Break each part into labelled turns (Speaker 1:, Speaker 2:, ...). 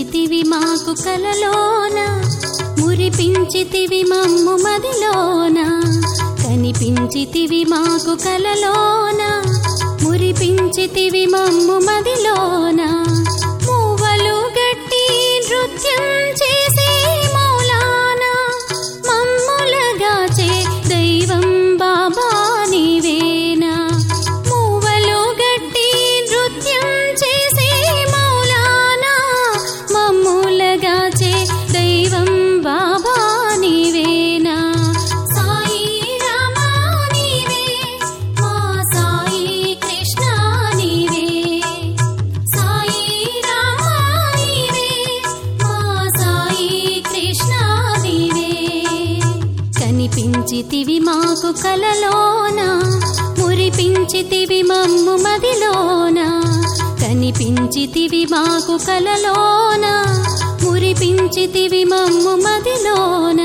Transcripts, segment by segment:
Speaker 1: కనిపించితివి మాకు కలలోన మురిపించితివి మమ్ము మదిలోన కనిపించితివి మాకు కలలోన మురిపించితివి మమ్ము మదిలోన మూవలు గట్టి నృత్యం చేసే మౌలానా మమ్ములగాచే దైవం బాబా నీవేనా మూవలు గట్టి నృత్యం చేసే మౌలానా మమ్ములగాచే దైవం బాబా నీవేనా సాయి రామా నీవే మా సాయి కృష్ణ నీవే సాయి రామా నీవే మా సాయి కృష్ణ నీవే కనిపించితివి మాకు కలలోన మురిపించితివి మమ్ము మదిలోన కనిపించితివి మాకు కలలోన మురిపించితివి మమ్ము మదిలోన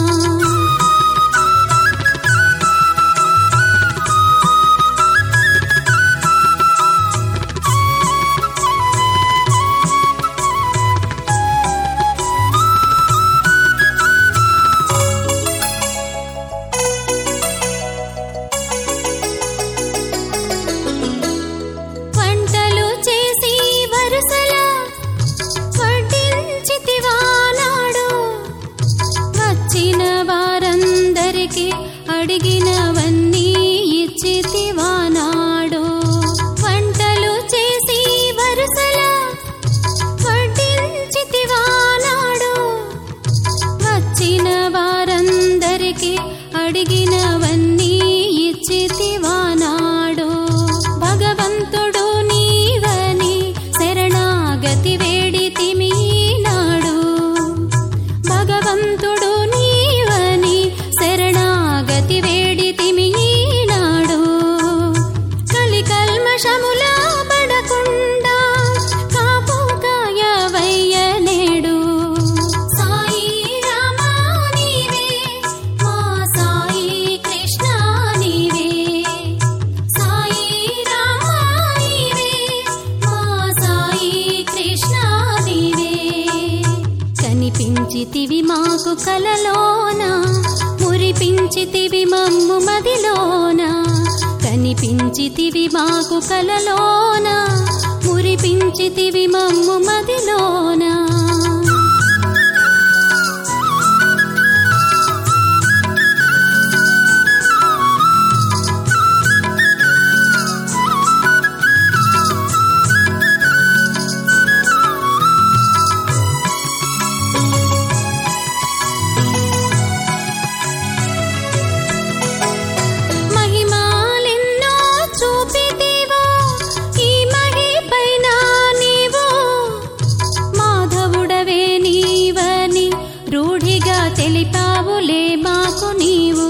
Speaker 1: వంటలు చేసి వరుసలా వడ్డించితివా నాడు వచ్చిన వారందరికీ అడిగినవన్నీ ఇచ్చితివా నాడు వంటలు చేసి వరుసలా వడ్డించితివా నాడు వచ్చిన వారందరికీ అడిగినవన్నీ ఇచ్చితివా నాడు భగవంతుడు నీవని శరణాగతి వేడితిమి నాడు భగవంతుడు నీవని శరణాగతి వేడితిమి నాడు కలి కల్మషముల పడకుండా కాపు కాయవయ్య నేడు సాయి రామా నీవే మా సాయి కృష్ణ నీవే సాయి రామా నీవే మా సాయి కృష్ణ నీవే కనిపించితివి మాకు కలలోన మురిపించితివి మమ్ము మదిలోన కనిపించితివి మాకు కలలోన మురిపించితివి మమ్ము మదిలోన మహిమాలెన్నో చూపితివో ఈ మహిపైన నీవు మాధవుడవే నీవని రూఢిగా తెలిపావులే మాకు నీవు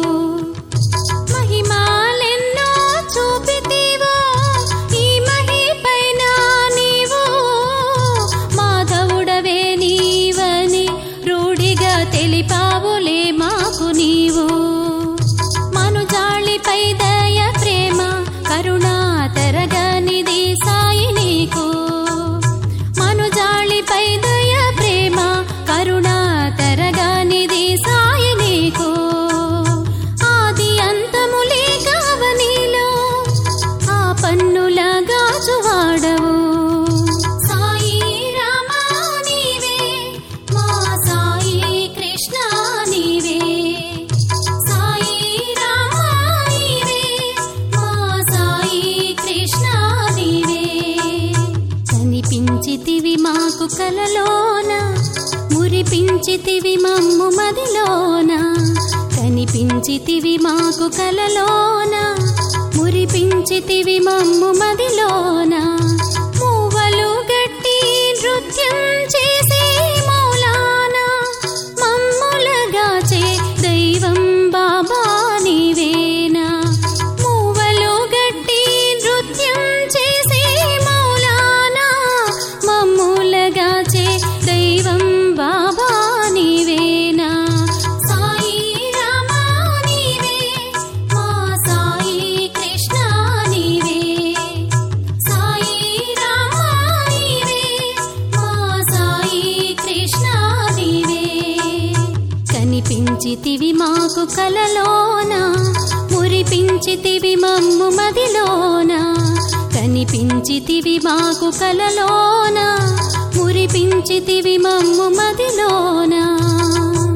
Speaker 1: మహిమాలెన్నో చూపితివో ఈ మహిపైన నీవు మాధవుడవే నీవని రూఢిగా తెలిపావులే మాకు నీవు మనుజాళిపై దయ ప్రేమ కరుణా తరగనిది సాయి నీకు మనుజాళిపై దయ ప్రేమ కరుణా తరగనిది సాయి నీకు ఆది అంతములే కావనిలో ఆ పన్నుల గాజువాడవు సాయి రామా నీవే మా సాయి కృష్ణ నీవే సాయి రామా నీవే మా సాయి కృష్ణ నీవే కనిపించితివి మాకు కలలోన మురిపించితివి మమ్ము మదిలోన కనిపించితివి మాకు కలలోన మురిపించితివి మమ్ము మదిలోన మూవలు గట్టి నృత్యం చేసే మౌలానా మమ్ములగాచే దైవం బాబా నీవేనా మూవలు గట్టి నృత్యం చేసే మౌలానా మమ్ములగాచే దైవం బాబా నీవేనా సాయి రామా నీవే మా సాయి కృష్ణ నీవే సాయి కనిపించితివి మాకు కలలోన మురిపించితివి మమ్ము మదిలోన కనిపించితివి మాకు కలలోన మురిపించితివి మమ్ము మదిలోన